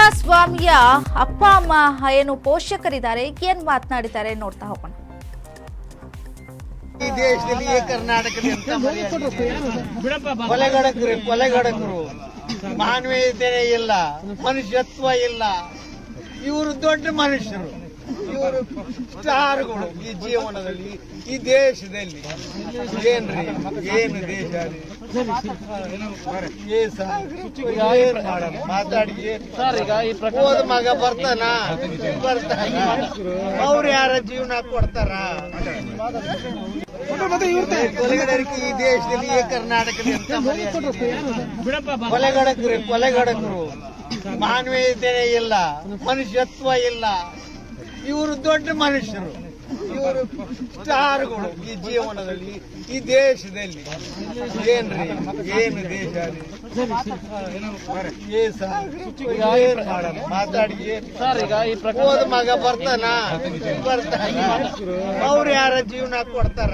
ಸ್ವಾಮಿಯ ಅಪ್ಪ ಅಮ್ಮ ಏನು ಪೋಷಕರಿದ್ದಾರೆ ಏನ್ ಮಾತನಾಡಿದ್ದಾರೆ ನೋಡ್ತಾ ಹೋಗೋಣ ಈ ದೇಶದಲ್ಲಿ ಈ ಕರ್ನಾಟಕದಲ್ಲಿ ಎಂತ ಮರ್ಯಾದೆ ಇದೆ? ಕೊಲೆಗಡಕರು ಕೊಲೆಗಡಕರು ಮಾನವೀಯತೆ ಇಲ್ಲ ಮನುಷ್ಯತ್ವ ಇಲ್ಲ ಇವರು ದೊಡ್ಡ ಮನುಷ್ಯರು ಇವರು ಸ್ಟಾರ್ಗಳು ಈ ಜೀವನದಲ್ಲಿ ಈ ದೇಶದಲ್ಲಿ ಏನ್ರಿ ಏನು ದೇಶ ರೀ? ಏ ಸಾರ್, ಏನ್ ಮಾಡೋದು? ಮಾತಾಡಿ ಏನ್- ಹೋದ ಮಗ ಬರ್ತಾನ ಬರ್ತಾನ ಅವ್ರು ಯಾರ ಜೀವನ ಕೊಡ್ತಾರ ಕೊಲೆಗಡಕರು ಈ ದೇಶದಲ್ಲಿ ಈ ಕರ್ನಾಟಕದಲ್ಲಿ ಎಂತ ಮರ್ಯಾದೆ ಇದೆ? ಕೊಲೆಗಡಕರು ಕೊಲೆಗಡಕರು ಮಾನವೀಯತೆ ಇಲ್ಲ ಮನುಷ್ಯತ್ವ ಇಲ್ಲ ಇವರು ದೊಡ್ಡ ಮನುಷ್ಯರು ಇವರು ಸ್ಟಾರ್ಗಳು ಈ ಜೀವನದಲ್ಲಿ ಈ ದೇಶದಲ್ಲಿ ಏನ್ರಿ ಏನು ದೇಶ ರೀ? ಏ ಸಾರ್, ಏನ್ ಮಾಡೋದು? ಮಾತಾಡಿ ಏನ್- ಹೋದ ಮಗ ಬರ್ತಾನ ಬರ್ತಾನ ಅವ್ರು ಯಾರ ಜೀವನ ಕೊಡ್ತಾರ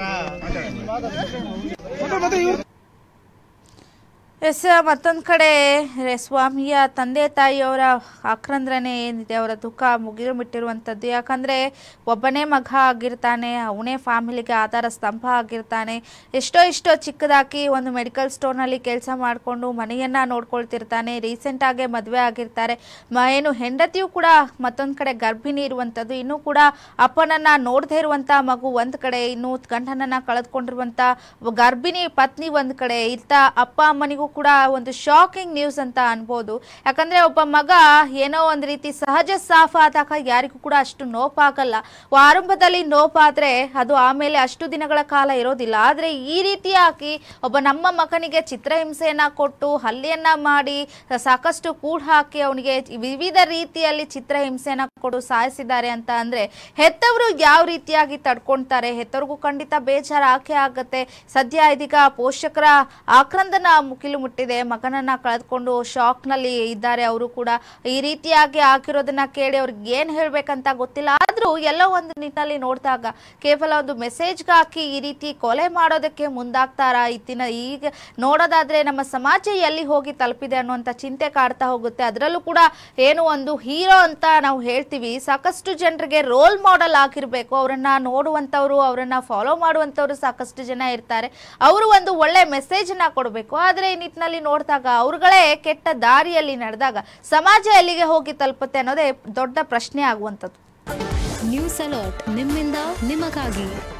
ಎಸ್ ಮತ್ತೊಂದು ಕಡೆ ರೆ- ಸ್ವಾಮಿಯ ತಂದೆ ತಾಯಿಯವರ ಆಕ್ರಂದ್ರನೇ ಏನಿದೆ ಅವರ ದುಃಖ ಮುಗಿಲು ಬಿಟ್ಟಿರುವಂಥದ್ದು ಯಾಕಂದರೆ ಒಬ್ಬನೇ ಮಗ ಆಗಿರ್ತಾನೆ ಅವನೇ ಫ್ಯಾಮಿಲಿಗೆ ಆಧಾರ ಸ್ತಂಭ ಆಗಿರ್ತಾನೆ ಎಷ್ಟೋ ಎಷ್ಟೋ ಚಿಕ್ಕದಾಗಿ ಒಂದು ಮೆಡಿಕಲ್ ಸ್ಟೋರ್ನಲ್ಲಿ ಕೆಲಸ ಮಾಡಿಕೊಂಡು ಮನೆಯನ್ನು ನೋಡ್ಕೊಳ್ತಿರ್ತಾನೆ ರೀಸೆಂಟಾಗೆ ಮದುವೆ ಆಗಿರ್ತಾರೆ ಮ ಏನು ಹೆಂಡತಿಯು ಕೂಡ ಮತ್ತೊಂದು ಕಡೆ ಗರ್ಭಿಣಿ ಇರುವಂಥದ್ದು ಇನ್ನೂ ಕೂಡ ಅಪ್ಪನನ್ನು ನೋಡದೇ ಇರುವಂಥ ಮಗು ಒಂದು ಕಡೆ ಇನ್ನು ಗಂಡನನ್ನು ಕಳೆದುಕೊಂಡಿರುವಂಥ ಗರ್ಭಿಣಿ ಪತ್ನಿ ಒಂದು ಕಡೆ ಇತ್ತ ಅಪ್ಪ ಅಮ್ಮನಿಗೂ ಕೂಡ ಒಂದು ಶಾಕಿಂಗ್ ನ್ಯೂಸ್ ಅಂತ ಅನ್ಬೋದು ಯಾಕಂದ್ರೆ ಒಬ್ಬ ಮಗ ಏನೋ ಒಂದು ರೀತಿ ಸಹಜ ಸಾಫ್ ಆದಾಗ ಯಾರಿಗೂ ಕೂಡ ಅಷ್ಟು ನೋಪಾಗಲ್ಲ ಆರಂಭದಲ್ಲಿ ನೋಪಾದ್ರೆ ಅದು ಆಮೇಲೆ ಅಷ್ಟು ದಿನಗಳ ಕಾಲ ಇರೋದಿಲ್ಲ ಆದ್ರೆ ಈ ರೀತಿಯಾಗಿ ಒಬ್ಬ ನಮ್ಮ ಮಗನಿಗೆ ಚಿತ್ರಹಿಂಸೆಯನ್ನ ಕೊಟ್ಟು ಹಲ್ಲೆಯನ್ನ ಮಾಡಿ ಸಾಕಷ್ಟು ಕೂಡ್ ಹಾಕಿ ಅವನಿಗೆ ವಿವಿಧ ರೀತಿಯಲ್ಲಿ ಚಿತ್ರಹಿಂಸೆಯನ್ನ ಕೊಡು ಸಾಯಿಸಿದ್ದಾರೆ ಅಂತ ಅಂದ್ರೆ ಹೆತ್ತವರು ಯಾವ ರೀತಿಯಾಗಿ ತಡ್ಕೊಳ್ತಾರೆ ಹೆತ್ತವ್ರಿಗೂ ಖಂಡಿತ ಬೇಜಾರು ಆಕೆ ಆಗತ್ತೆ ಸದ್ಯ ಇದೀಗ ಪೋಷಕರ ಆಕ್ರಂದನ ಮುಗಿಲು ಮುಟ್ಟಿದೆ ಮಗನನ್ನ ಕಳೆದುಕೊಂಡು ಶಾಕ್ ನಲ್ಲಿ ಇದ್ದಾರೆ ಅವರು ಕೂಡ ಈ ರೀತಿಯಾಗಿ ಆಗಿರೋದನ್ನ ಕೇಳಿ ಅವ್ರಿಗೆ ಏನ್ ಹೇಳ್ಬೇಕಂತ ಗೊತ್ತಿಲ್ಲ ಆದ್ರೂ ಎಲ್ಲೋ ಒಂದು ನಿಟ್ಟಿನಲ್ಲಿ ನೋಡಿದಾಗ ಕೇವಲ ಒಂದು ಮೆಸೇಜ್ಗೆ ಹಾಕಿ ಈ ರೀತಿ ಕೊಲೆ ಮಾಡೋದಕ್ಕೆ ಮುಂದಾಗ್ತಾರಾ ಇತ್ತಿನ ಈಗ ನೋಡೋದಾದ್ರೆ ನಮ್ಮ ಸಮಾಜ ಎಲ್ಲಿ ಹೋಗಿ ತಲುಪಿದೆ ಅನ್ನುವಂಥ ಚಿಂತೆ ಕಾಡ್ತಾ ಹೋಗುತ್ತೆ ಅದರಲ್ಲೂ ಕೂಡ ಏನು ಒಂದು ಹೀರೋ ಅಂತ ನಾವು ಹೇಳ್ತೀವಿ ಸಾಕಷ್ಟು ಜನರಿಗೆ ರೋಲ್ ಮಾಡೆಲ್ ಆಗಿರ್ಬೇಕು ಅವರನ್ನ ನೋಡುವಂಥವ್ರು ಅವರನ್ನ ಫಾಲೋ ಮಾಡುವಂಥವ್ರು ಸಾಕಷ್ಟು ಜನ ಇರ್ತಾರೆ ಅವರು ಒಂದು ಒಳ್ಳೆ ಮೆಸೇಜನ್ನ ಕೊಡಬೇಕು ಆದರೆ ಈ ನಿಟ್ಟಿನಲ್ಲಿ ನೋಡಿದಾಗ ಅವ್ರುಗಳೇ ಕೆಟ್ಟ ದಾರಿಯಲ್ಲಿ ನಡೆದಾಗ ಸಮಾಜ ಎಲ್ಲಿಗೆ ಹೋಗಿ ತಲುಪುತ್ತೆ ಅನ್ನೋದೇ ದೊಡ್ಡ ಪ್ರಶ್ನೆ ಆಗುವಂಥದ್ದು ನ್ಯೂಸ್ ಅಲರ್ಟ್ ನಿಮ್ಮಿಂದ ನಿಮಗಾಗಿ